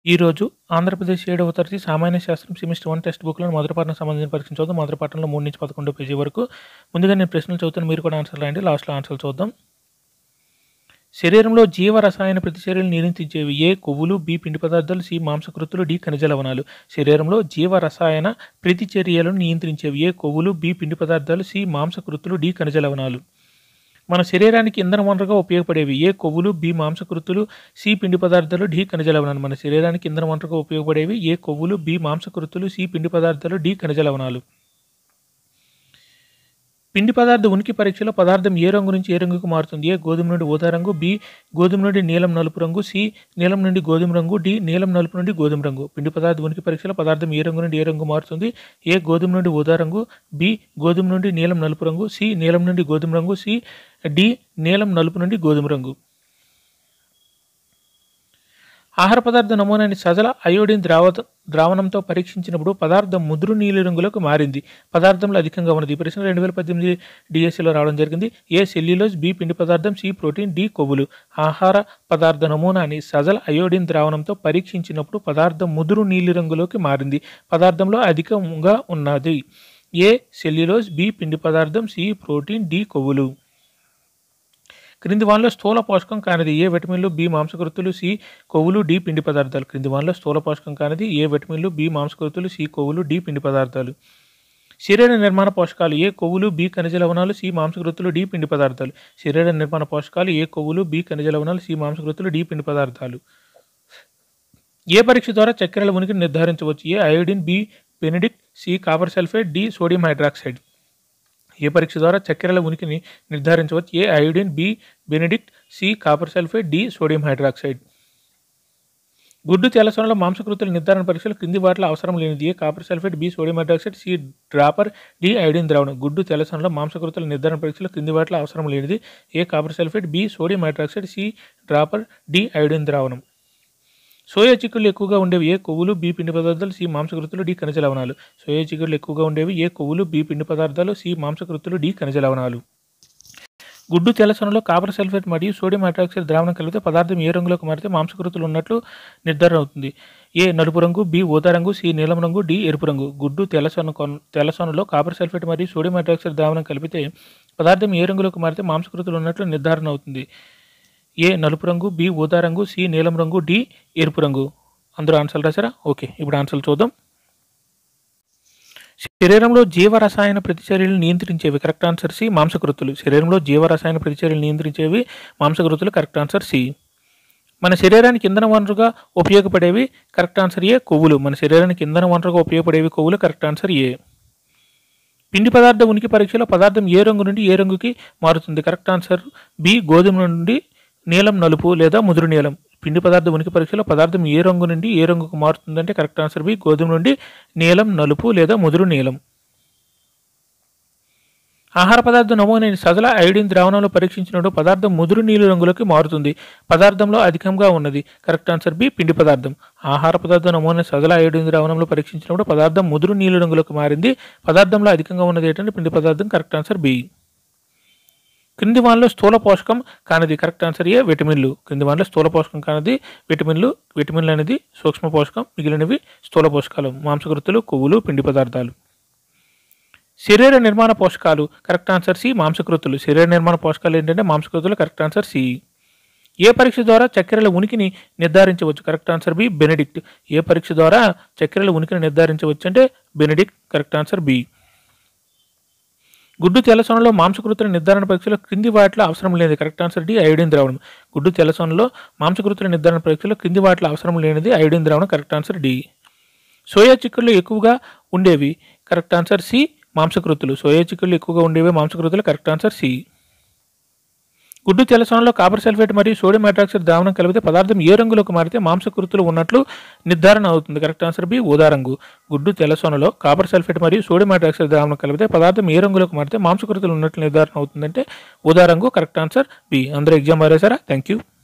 ఈరోజు ఆంధ్రప్రదేశ్ ఏడవ తరగతి సామాన్య శాస్త్రం సెమిస్టర్ వన్ టెక్స్ట్ బుక్లో మొదటి పాఠం సంబంధించిన పరీక్ష చూద్దాం మొదటి పాఠంలో మూడు నుంచి పదకొండో పేజీ వరకు ముందుగా నేను ప్రశ్నలు చదువుతాను మీరు కూడా ఆన్సర్ రాయండి లాస్ట్లో ఆన్సర్ చూద్దాం శరీరంలో జీవ రసాయన ప్రతిచర్యలు నియంత్రించేవి ఏ కొవ్వులు బి పిండి పదార్థాలు సి మాంసకృతులు డి ఖనిజ లవణాలు శరీరంలో జీవ రసాయన ప్రతిచర్యలను నియంత్రించేవి ఏ కొవ్వులు బి పిండి పదార్థాలు సి మాంసకృతులు డి ఖనిజ లవణాలు మన శరీరానికి ఇంధన వనరుగా ఉపయోగపడేవి ఏ కొవ్వులు బి మాంసకృతులు సి పిండి పదార్థాలు డి ఖనిజ లవణాలు మన శరీరానికి ఇంధన వనరుగా ఉపయోగపడేవి ఏ కొవ్వులు బి మాంసకృతులు సి పిండి పదార్థాలు డి ఖనిజ లవణాలు పిండి పదార్థ ఉనికి పరీక్షలో పదార్థం ఏ రంగు నుంచి ఏ రంగుకు మారుతుంది ఏ గోధుమ నుండి ఊదా రంగు బి గోధుమ నుండి నీలం నలుపు రంగు సి నీలం నుండి గోధుమ రంగు డి నీలం నలుపు నుండి గోధుమ రంగు పిండి పదార్థ ఉనికి పరీక్షలో పదార్థం ఏ రంగు నుండి ఏ రంగు మారుతుంది ఏ గోధుమ నుండి ఊదా రంగు బి గోధుమ నుండి నీలం నలుపు రంగు సి నీలం నుండి గోధుమ రంగు సి డి నీలం నలుపు నుండి గోధుమ రంగు ఆహార పదార్థ నమూనాని సజల అయోడిన్ ద్రావ ద్రావణంతో పరీక్షించినప్పుడు పదార్థం ముదురు నీలి రంగులోకి మారింది పదార్థంలో అధికంగా ఉన్నది ఈ ప్రశ్న రెండు వేల పద్దెనిమిది డిఎస్సిలో రావడం జరిగింది ఏ సెల్యులోజ్ బి పిండి పదార్థం సి ప్రోటీన్ డి కొవ్వులు ఆహార పదార్థ నమూనాని సజల అయోడిన్ ద్రావణంతో పరీక్షించినప్పుడు పదార్థం ముదురు నీలి రంగులోకి మారింది పదార్థంలో అధికంగా ఉన్నది ఏ సెల్యులోజ్ బి పిండి పదార్థం సి ప్రోటీన్ డి కొవ్వులు క్రింది వానిలో స్థూల పోషకం కానిది ఏ విటమిన్లు బి మాంసకృతులు సి కొవ్వులు డి పిండి పదార్థాలు క్రింది వానిలో స్థూల పోషకం కానిది ఏ విటమిన్లు బి మాంసకృతులు సి కొవ్వులు డి పిండి పదార్థాలు శరీర నిర్మాణ పోషకాలు ఏ కొవ్వులు బి ఖనిజ లవణాలు సి మాంసకృతులు డి పిండి పదార్థాలు శరీర నిర్మాణ పోషకాలు ఏ కొవ్వులు బి ఖనిజ లవణాలు సి మాంసకృతులు డి పిండి పదార్థాలు ఏ పరీక్ష ద్వారా చక్కెరల ఉనికిని నిర్ధారించవచ్చు A iodine B Benedict C copper sulphate D sodium hydroxide ఏ పరీక్ష ద్వారా చక్కెరల ఉనికిని నిర్ధారించవచ్చు A iodine B Benedict C copper sulphate D sodium hydroxide గుడ్డు తెల్లసొనలో మాంసకృతుల నిర్ధారణ పరీక్షలు క్రింది వాటిలో అవసరం లేనిది A copper sulphate B sodium hydroxide C dropper D iodine ద్రావణం గుడ్డు తెల్లసొనలో మాంసకృతుల నిర్ధారణ పరీక్షలు క్రింది వాటిలో అవసరం లేనిది A copper sulphate B sodium hydroxide C dropper D iodine ద్రావణం సోయా చిక్కుళ్ళు ఎక్కువగా ఉండేవి ఏ కొవ్వులు బి పిండి పదార్థాలు సి మాంసకృతులు డి ఖనిజ లవణాలు సోయా చిక్కుళ్ళు ఎక్కువగా ఉండేవి ఏ కొవ్వులు బి పిండి పదార్థాలు సి మాంసకృతులు డి ఖనిజ లవణాలు గుడ్డు తెల్లసొనలో కాపర్ సల్ఫేట్ మరియు సోడియం హైడ్రాక్సైడ్ ద్రావణం కలిపితే పదార్థం ఏ రంగులోకి మారితే మాంసకృతులు ఉన్నట్లు నిర్ధారణ అవుతుంది ఏ నలుపు రంగు బి ఊదా రంగు సి నీలం రంగు డి ఎరుపు రంగు గుడ్డు తెల్లసొన కొన్- తెల్లసొనలో కాపర్ సల్ఫేట్ మరియు సోడియం హైడ్రాక్సైడ్ ద్రావణం కలిపితే పదార్థం ఏ రంగులోకి మారితే మాంసకృతులు ఉన్నట్లు నిర్ధారణ అవుతుంది ఏ నలుపు రంగు బి ఊదా రంగు సి నీలం రంగు డి ఎరుపు రంగు అందరూ ఆన్సర్లు రాశారా ఓకే ఇప్పుడు ఆన్సర్లు చూద్దాం శరీరంలో జీవరసాయన ప్రతిచర్యలు నియంత్రించేవి కరెక్ట్ ఆన్సర్ సి మాంసకృతులు శరీరంలో జీవరసాయన ప్రతిచర్యలు నియంత్రించేవి మాంసకృతులు కరెక్ట్ ఆన్సర్ సి మన శరీరానికి ఇంధన వనరుగా ఉపయోగపడేవి కరెక్ట్ ఆన్సర్ ఏ కొవ్వులు మన శరీరానికి ఇంధన వనరుగా ఉపయోగపడేవి కొవ్వులు కరెక్ట్ ఆన్సర్ ఏ పిండి పదార్థ ఉనికి పరీక్షలో పదార్థం ఏ రంగు నుండి ఏ రంగుకి మారుతుంది కరెక్ట్ ఆన్సర్ బి గోధుమ నుండి నీలం నలుపు లేదా ముదురు నీలం పిండి పదార్థ ఉనికి పరీక్షలో పదార్థం ఏ రంగు నుండి ఏ రంగుకు మారుతుందంటే కరెక్ట్ ఆన్సర్ బి గోధుమ నుండి నీలం నలుపు లేదా ముదురు నీలం ఆహార పదార్థ నమూనాని సజల ఐడిన్ ద్రావణంలో పరీక్షించినప్పుడు పదార్థం ముదురు నీలి రంగులోకి మారుతుంది పదార్థంలో అధికంగా ఉన్నది కరెక్ట్ ఆన్సర్ బి పిండి పదార్థం ఆహార పదార్థ నమూనా సజల ఐడిన్ ద్రావణంలో పరీక్షించినప్పుడు పదార్థం ముదురు నీలి రంగులోకి మారింది పదార్థంలో అధికంగా ఉన్నది ఏంటంటే పిండి పదార్థం కరెక్ట్ ఆన్సర్ బి క్రింది వానిలో స్థూల పోషకం కానిది కరెక్ట్ ఆన్సర్ ఏ విటమిన్లు క్రింది వానిలో స్థూల పోషకం కానిది విటమిన్లు విటమిన్లు అనేది సూక్ష్మ పోషకం మిగిలినవి స్థూల పోషకాలు మాంసకృతులు కొవ్వులు పిండి పదార్థాలు శరీర నిర్మాణ పోషకాలు కరెక్ట్ ఆన్సర్ సి మాంసకృతులు శరీర నిర్మాణ పోషకాలు ఏంటంటే మాంసకృతులు కరెక్ట్ ఆన్సర్ సి ఏ పరీక్ష ద్వారా చక్కెరల ఉనికిని నిర్ధారించవచ్చు కరెక్ట్ ఆన్సర్ బి బెనెడిక్ట్ ఏ పరీక్ష ద్వారా చక్కెరల ఉనికిని నిర్ధారించవచ్చు అంటే బెనెడిక్ట్ కరెక్ట్ ఆన్సర్ బి గుడ్డు తెల్లసొనలో మాంసకృతుల నిర్ధారణ పరీక్షలో క్రింది వాటిలో అవసరం లేనిది కరెక్ట్ ఆన్సర్ డి ఐడిన్ ద్రావణం గుడ్డు తెల్లసొనలో మాంసకృతుల నిర్ధారణ పరీక్షలో క్రింది వాటిలో అవసరం లేనిది ఐడిన్ ద్రావణం కరెక్ట్ ఆన్సర్ డి సోయా చిక్కుళ్ళు ఎక్కువగా ఉండేవి కరెక్ట్ ఆన్సర్ సి మాంసకృతులు సోయా చిక్కుళ్ళు ఎక్కువగా ఉండేవి మాంసకృతులు కరెక్ట్ ఆన్సర్ సి గుడ్డు తెల్లసొనలో కాపర్ సల్ఫేట్ మరియు సోడియం హైడ్రాక్సైడ్ ద్రావణం కలిపితే పదార్థం ఏ రంగులోకి మారితే మాంసకృతులు ఉన్నట్లు నిర్ధారణ అవుతుంది కరెక్ట్ ఆన్సర్ బి ఊదా రంగు గుడ్డు తెల్లసొనలో కాపర్ సల్ఫేట్ మరియు సోడియం హైడ్రాక్సైడ్ ద్రావణం కలిపితే పదార్థం ఏ రంగులోకి మారితే మాంసకృతులు ఉన్నట్లు నిర్ధారణ అవుతుందంటే ఊదా రంగు కరెక్ట్ ఆన్సర్ బి అందరూ ఎగ్జామ్ రాశారా థ్యాంక్ యూ